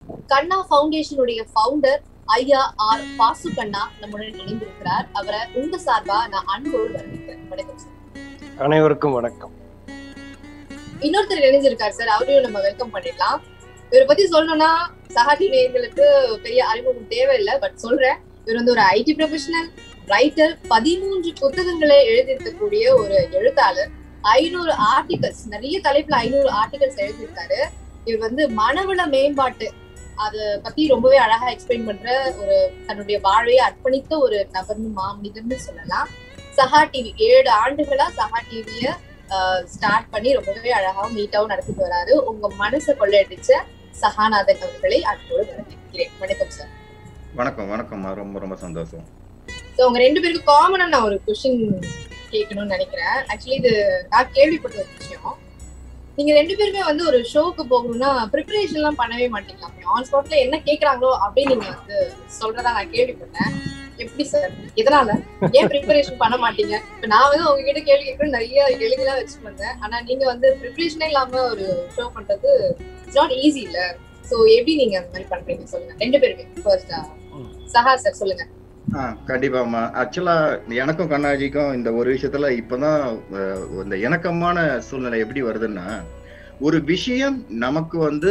கண்ணா ஃபவுண்டேஷனுடைய ஃபவுண்டர் ஐயா ஆர் பாசு கண்ணா நம்முடன் இணைந்திருக்கிறார் அவரை உங்க சார்பா நான் அன்போடு வரவேற்கிறேன் வணக்கம் சார் அனைவருக்கும் வணக்கம் இன்னொருத்தர் இணைஞ்சிருக்காரு சார் அவரையும் நம்ம வெல்கம் பண்ணிடலாம் இவரை பத்தி சொல்லணும்னா சகாட்டி நேயர்களுக்கு பெரிய அறிமுகம் தேவையில்லை பட் சொல்றேன் இவர் வந்து ஒரு ஐடி ப்ரொஃபஷனல் ரைட்டர் பதிமூன்று புத்தகங்களை எழுதியிருக்கக்கூடிய ஒரு எழுத்தாளர் ஐநூறு ஆர்டிகல்ஸ் நிறைய தலைப்புல ஐநூறு ஆர்டிகல்ஸ் எழுதியிருக்காரு இவர் வந்து மனவள மேம்பாட்டு அத பத்தி ரொம்பவே அழகா எக்ஸ்பிளைன் பண்ற ஒரு தன்னுடைய வாழ்வையை அர்ப்பணித்த ஒரு நபர்னு மாமனிதர்னு சொல்லலாம் சஹா டிவி ஏழு ஆண்டுகளா சஹா டிவிய ஸ்டார்ட் பண்ணி ரொம்பவே அழகாவும் நீட்டாவும் நடத்திட்டு வராரு உங்க மனசை கொள்ளையடிச்ச சஹாநாதன் அவர்களை அன்போடு வரவேற்கிறேன் வணக்கம் சார் வணக்கம் வணக்கம்மா ரொம்ப ரொம்ப சந்தோஷம் ஸோ உங்க ரெண்டு பேருக்கும் காமனா நான் ஒரு கொஸ்டின் கேட்கணும்னு நினைக்கிறேன் ஆக்சுவலி இது நான் கேள்விப்பட்ட ஒரு விஷயம் நீங்க ரெண்டு பேருமே வந்து ஒரு ஷோக்கு போகணும்னா ப்ரிப்பரேஷன் எல்லாம் பண்ணவே மாட்டீங்களா ஆன் ஸ்பாட்ல என்ன கேக்குறாங்களோ அப்படின்னு நீங்க வந்து சொல்றதா நான் கேள்விப்பட்டேன் எப்படி சார் எதனால ஏன் ப்ரிப்பரேஷன் பண்ண மாட்டீங்க இப்ப நான் வந்து உங்ககிட்ட கேள்வி கேட்கணும் நிறைய எழுதிலாம் வச்சு வந்தேன் ஆனா நீங்க வந்து ப்ரிப்பரேஷனே இல்லாம ஒரு ஷோ பண்றது இட்ஸ் நாட் ஈஸி இல்ல சோ எப்படி நீங்க அந்த மாதிரி பண்றீங்க சொல்லுங்க ரெண்டு பேருமே ஃபர்ஸ்ட் சஹா சார் சொல்லுங்க ஆ கண்டிப்பாம்மா ஆக்சுவலா எனக்கும் கண்ணாஜிக்கும் இந்த ஒரு விஷயத்துல இப்பதான் அஹ், இந்த இணக்கமான சூழ்நிலை எப்படி வருதுன்னா ஒரு விஷயம் நமக்கு வந்து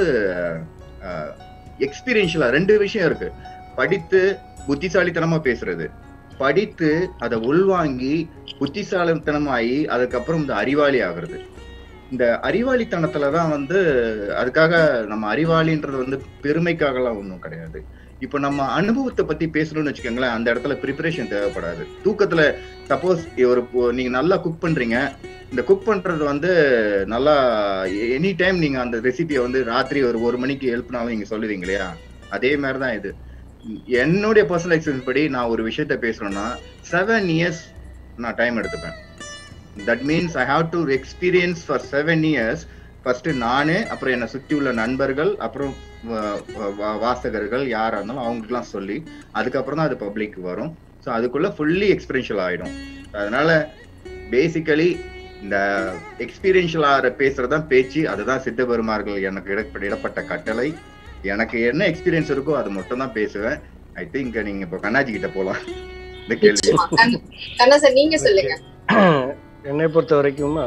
எக்ஸ்பீரியன்ஷியலா ரெண்டு விஷயம் இருக்கு படித்து புத்திசாலித்தனமா பேசுறது படித்து அதை உள்வாங்கி புத்திசாலித்தனமாயி அதுக்கப்புறம் இந்த அறிவாளி ஆகுறது இந்த அறிவாளித்தனத்துல தான் வந்து அதுக்காக நம்ம அறிவாளின்றது வந்து பெருமைக்காகலாம் ஒன்றும் கிடையாது இப்போ நம்ம அனுபவத்தை பத்தி பேசணும்னு வச்சுக்கோங்களேன் அந்த இடத்துல ப்ரிப்பரேஷன் தேவைப்படாது தூக்கத்துல சப்போஸ் ஒரு இப்போ நீங்க நல்லா குக் பண்றீங்க இந்த குக் பண்றது வந்து நல்லா எனி டைம் நீங்க அந்த ரெசிபியை வந்து ராத்திரி ஒரு ஒரு மணிக்கு எழுப்பினாலும் நீங்க சொல்லுவீங்க இல்லையா அதே மாதிரி தான் இது என்னுடைய பர்சனல் எக்ஸ்பீரியன்ஸ் படி நான் ஒரு விஷயத்த பேசணும்னா செவன் இயர்ஸ் நான் டைம் எடுத்துப்பேன் that means I have to experience for seven years first நானு அப்புறம் என்னை சுற்றி உள்ள நண்பர்கள் அப்புறம் வா- வா- வாசகர்கள் யாரா இருந்தாலும் அவங்களுக்குலாம் சொல்லி அதுக்கப்புறம் தான் அது பப்ளிக் வரும் ஸோ அதுக்குள்ள ஃபுல்லி எக்ஸ்பீரியன்ஷியல் ஆயிடும் அதனால பேசிக்கலி இந்த எக்ஸ்பீரியன்ஷியல் ஆகிற பேசுறது தான் பேச்சு அதுதான் சித்த பெருமார்கள் எனக்கு இடப்ப- இடப்பட்ட கட்டளை எனக்கு என்ன எக்ஸ்பீரியன்ஸ் இருக்கோ அது மட்டும் தான் பேசுவேன் ஐ திங்க் நீங்க இப்போ கண்ணாஜி கிட்ட போலாம் இந்த கேள்வி நிச்சயமா. கண்ண- கண்ணா சார் நீங்க சொல்லுங்க என்னை பொறுத்த வரைக்குமா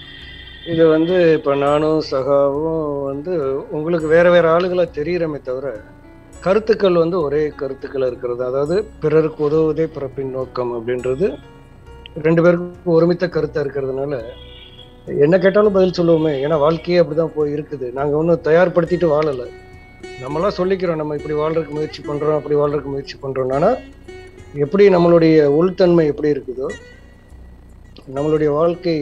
இது வந்து இப்போ நானும் சகாவும் வந்து உங்களுக்கு வேற வேற ஆளுகளா தெரியிறமே தவிர கருத்துக்கள் வந்து ஒரே கருத்துக்கள் இருக்கிறது அதாவது பிறருக்கு உதவுவதே பிறப்பின் நோக்கம் அப்படின்றது ரெண்டு பேருக்கும் ஒருமித்த கருத்தா இருக்கிறதுனால என்ன கேட்டாலும் பதில் சொல்லுவோமே ஏன்னா வாழ்க்கையே அப்படிதான் போய் இருக்குது நாங்க ஒன்றும் தயார்படுத்திட்டு வாழலை நம்மளாம் சொல்லிக்கிறோம் நம்ம இப்படி வாழ்றதுக்கு முயற்சி பண்றோம் அப்படி வாழ்றதுக்கு முயற்சி பண்றோம் ஆனா எப்படி நம்மளுடைய உள்தன்மை எப்படி இருக்குதோ நம்மளுடைய வாழ்க்கை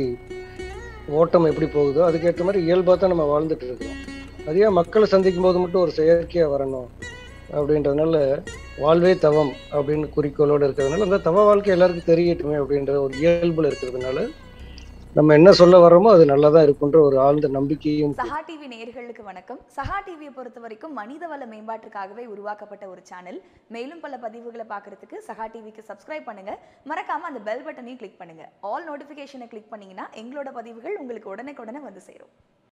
ஓட்டம் எப்படி போகுதோ அதுக்கேற்ற மாதிரி இயல்பாக தான் நம்ம வாழ்ந்துட்டு இருக்கிறோம் அதே மக்களை சந்திக்கும் போது மட்டும் ஒரு செயற்கையாக வரணும் அப்படின்றதுனால வாழ்வே தவம் அப்படின்னு குறிக்கோளோடு இருக்கிறதுனால அந்த தவ வாழ்க்கை எல்லாருக்கும் தெரியட்டுமே அப்படின்ற ஒரு இயல்புல இருக்கிறதுனால நம்ம என்ன சொல்ல வர்றோமோ அது நல்லா தான் இருக்குன்ற ஒரு ஆழ்ந்த நம்பிக்கையும் சஹா டிவி நேயர்களுக்கு வணக்கம் சஹா டிவியை பொறுத்த வரைக்கும் மனிதவள மேம்பாட்டுக்காகவே உருவாக்கப்பட்ட ஒரு சேனல் மேலும் பல பதிவுகளை பார்க்கறதுக்கு சஹா டிவிக்கு சப்ஸ்கிரைப் பண்ணுங்க மறக்காம அந்த பெல் பட்டனையும் கிளிக் பண்ணுங்க ஆல் நோட்டிஃபிகேஷனை கிளிக் பண்ணீங்கன்னா எங்களோட பதிவுகள் உங்களுக்கு உடனுக்குடனே வந்து சேரும்